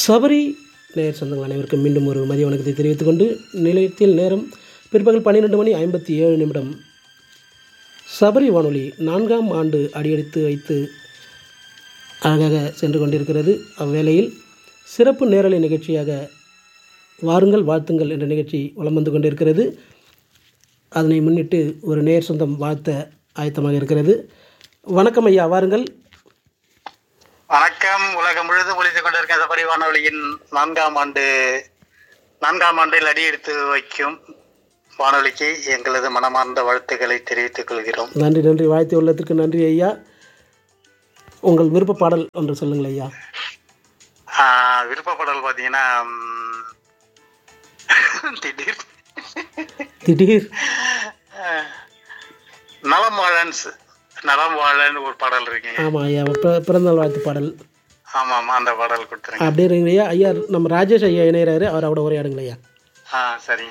சபரி நேர் சொந்தங்கள் அனைவருக்கும் மீண்டும் ஒரு மதிய வணக்கத்தை தெரிவித்துக் கொண்டு நிலையத்தில் நேரம் பிற்பகல் பன்னிரெண்டு மணி ஐம்பத்தி ஏழு நிமிடம் சபரி வானொலி நான்காம் ஆண்டு அடியெடுத்து வைத்து அழகாக சென்று கொண்டிருக்கிறது அவ்வேளையில் சிறப்பு நேரலை நிகழ்ச்சியாக வாருங்கள் வாழ்த்துங்கள் என்ற நிகழ்ச்சி வலம் வந்து கொண்டிருக்கிறது அதனை முன்னிட்டு ஒரு நேர் சொந்தம் வாழ்த்த ஆயத்தமாக இருக்கிறது வணக்கம் ஐயா வாருங்கள் வணக்கம் உலகம் முழுதும் ஒழித்துக் கொண்டிருக்கிற சபரி வானொலியின் நான்காம் ஆண்டு நான்காம் ஆண்டில் அடியெடுத்து வைக்கும் வானொலிக்கு எங்களது மனமார்ந்த வாழ்த்துக்களை தெரிவித்துக் கொள்கிறோம் நன்றி நன்றி வாழ்த்து உள்ளதற்கு நன்றி ஐயா உங்கள் விருப்ப பாடல் ஒன்று சொல்லுங்கள் ஐயா ஆஹ், விருப்பப்படல் பார்த்தீங்கன்னா ம், திடீர் திடீர் ஆஹ், நலம் வாழன் நலம் வாழன் ஒரு பாடல் இருக்குங்க ஆமாம் ஐயா பிற- பிறந்தநாள் வாழ்த்து பாடல் ஆமா ஆமா அந்த பாடல் கொடுத்துருங்க அப்படியே இருக்கிற ஐயா ஐயா நம்ம ராஜேஷ் ஐயா இணைகிறாரு அவர் அவட உரையாடுங்கள் ஐயா ஆ சரிங்க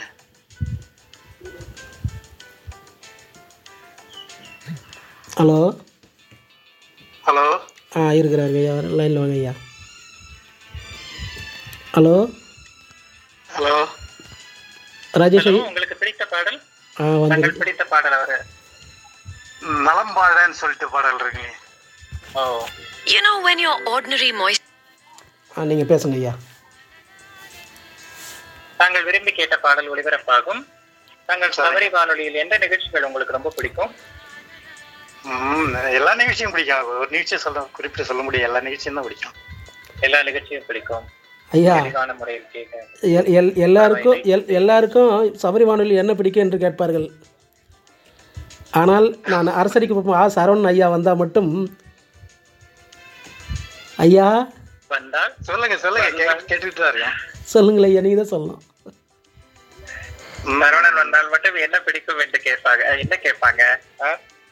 ஹலோ ஹலோ ஆ இருக்கிறாரு ஐயா லைனில் வாங்க ஐயா ஹலோ ஹலோ ராஜேஷ் ஐயா உங்களுக்கு பிடித்த பாடல் ஆ வந்து தங்கள் பிடித்த பாடல் அவரு நலம் வாழன்னு சொல்லிட்டு பாடல் இருக்குங்க ஓ You know, when you're ordinary moist. ஆ நீங்கள் பேசுங்க ஐயா தாங்கள் விரும்பி கேட்ட பாடல் ஒளிபரப்பாகும் தாங்கள் சபரி வானொலியில் எந்த நிகழ்ச்சிகள் உங்களுக்கு ரொம்ப பிடிக்கும் ம், எல்லா நிகழ்ச்சியும் பிடிக்கும் ஒரு நிகழ்ச்சியை சொல்ல குறிப்பிட்டு சொல்ல முடியும் எல்லா நிகழ்ச்சியும் தான் பிடிக்கும் எல்லா நிகழ்ச்சியும் பிடிக்கும் ஐயா தெளிவான முறையில் கேட்க எல் எல் எல்லாருக்கும் எல் எல்லாருக்கும் சபரி வானொலி என்ன பிடிக்கும் என்று கேட்பார்கள் ஆனால் நான் அரசடிக்கு போகும் ஆ சரவணன் ஐயா வந்தால் மட்டும் ஐயா வந்தால் சொல்லுங்க சொல்லுங்க கேட்டு- கேட்டுட்டு தான் இருக்கேன் சொல்லுங்கள் ஐயா நீங்கள் தான் சொல்லணும் ம், சரவணன் வந்தால் மட்டும் என்ன பிடிக்கும் என்று கேட்பாங்க அஹ், என்ன கேட்பாங்க ஆ?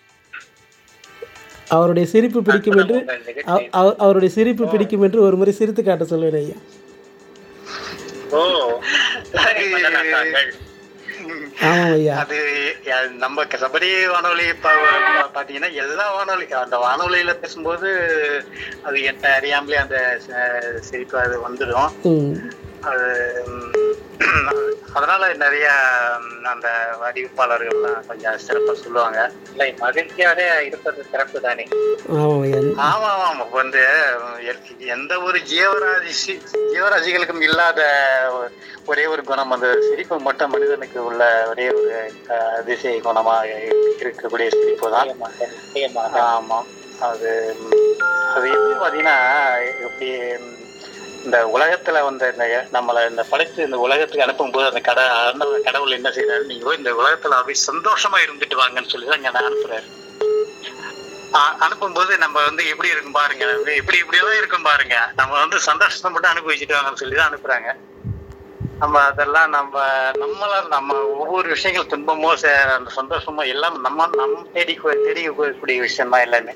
அவருடைய சிரிப்பு பிடிக்கும் என்று உங்கள் நிகழ்ச்சி. அவ- அவ- அவருடைய சிரிப்பு பிடிக்கும் என்று ஒரு முறை சிரித்து காட்ட சொல்வேன் ஐயா ஓ சரி, பண்ணலாம் தாங்கள். ஆமாம் ஐயா அது யா- நம்ம சபரி வானொலி பா- பா- பாத்தீங்கன்னா எல்லா வானொலி அந்த வானொலியில பேசும்போது அது என்ன அறியாமலே அந்த ச- சிரிப்பு அது வந்துடும் ம் அது ம், அதனால நிறைய ம், அந்த அறிவிப்பாளர்கள்லாம் கொஞ்சம் சிறப்பா சொல்லுவாங்க இல்லை மகிழ்ச்சியாக இருப்பது சிறப்பு தானே ஆமாம் ஐயா ஆமா ஆமா ஆமா இப்ப வந்து எ- எந்த ஒரு ஜீவராசி ஜீவராசிகளுக்கும் இல்லாத ஒரே ஒரு குணம் அந்த சிரிப்பு மட்டும் மனிதனுக்கு உள்ள ஒரே ஒரு அஹ், அதிசய குணமா இருக்கக்கூடிய சிரிப்பு தான் நிச்சயமாக, நிச்சயமாக. ஆமா அது ம், அது எப்படி பாத்தீங்கன்னா எப்படி ம், இந்த உலகத்துல வந்து இந்த நம்மளை இந்த படைத்து இந்த உலகத்துக்கு அனுப்பும்போது அந்த கட அந்த கடவுள் என்ன செய்யறாரு நீங்க இந்த உலகத்துல அப்படி சந்தோஷமா இருந்துட்டு வாங்கன்னு சொல்லி தான் இங்க அனுப்புறாரு ஆ- அனுப்பும்போது நம்ம வந்து எப்படி இருக்கும் பாருங்க இப்படி இப்படி எல்லாம் இருக்கும் பாருங்க நம்ம வந்து சந்தோஷத்தை மட்டும் அனுபவிச்சுட்டு வாங்கன்னு சொல்லி தான் அனுப்புறாங்க நம்ம அதெல்லாம் நம்ம நம்மள நம்ம ஒவ்வொரு விஷயங்கள் துன்பமோ ச- அந்த சந்தோஷமோ எல்லாம் நம்ம நம்ம தேடி தேடி கூடிய விஷயம் தான் எல்லாமே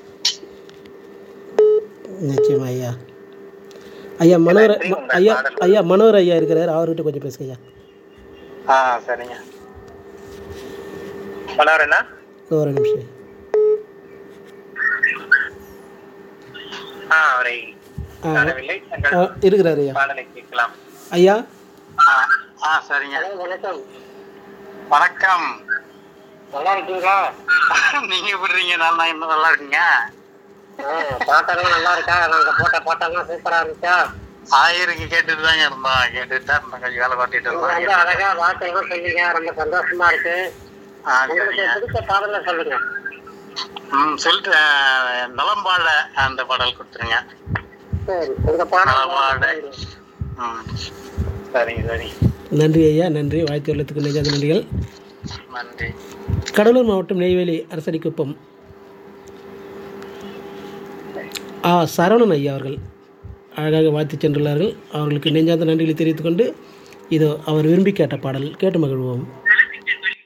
நிச்சயமா ஐயா ஐயா மனோர் ம- ஐயா ஐயா மனோர் ஐயா இருக்கிறார் அவர்கிட்ட கொஞ்சம் பேசுங்க ஐயா ஆ சரிங்க மனோரண்ணா ஒரு நிமிஷம் ஆ அவரை ஆ, காணவில்லை ஆ, தங்கள் இருக்கிறார் ஐயா பாடலை கேட்கலாம் ஐயா ஆ, ஆ சரிங்க வணக்கம் வணக்கம் நல்லா இருக்கீங்களா நீங்க எப்படி இருக்கீங்க நல்லா இன்னும் நல்லா இருக்கீங்க பாட்டெல்லாம் நல்லா இருக்கா நாங்க போட்ட பாட்டெல்லாம் சூப்பரா இருந்துச்சா ஆயிருக்கு கேட்டுட்டு தாங்க இருந்தோம் கேட்டுட்டு தான் இருந்தோம் கொஞ்சம் வேலை பார்த்துட்டு நீங்க வந்து இருந்தோம் அழகா வார்த்தைகள் சொன்னீங்க ரொம்ப சந்தோஷமா இருக்கு ஆ உங்களுக்கு சரிங்க பிடிச்ச பாடல சொல்லுங்க ம் சொல்லிட்டு அஹ், நலம்பாழ அந்த பாடல் கொடுத்துருங்க சரி உங்க நலம்பாழ பாடல் ம் சரிங்க சரிங்க நன்றி ஐயா நன்றி வாழ்த்து உள்ளத்துக்கு நெஞ்சாத நன்றிகள் நன்றி கடலூர் மாவட்டம் நெய்வேலி அரசடிக்குப்பம் ஆ சரவணன் ஐயா அவர்கள் அழகாக வாழ்த்து சென்றுள்ளார்கள் அவர்களுக்கு நெஞ்சார்ந்த நன்றிகளை தெரிவித்துக் கொண்டு இதோ அவர் விரும்பி கேட்ட பாடல் கேட்டு மகிழ்வோம்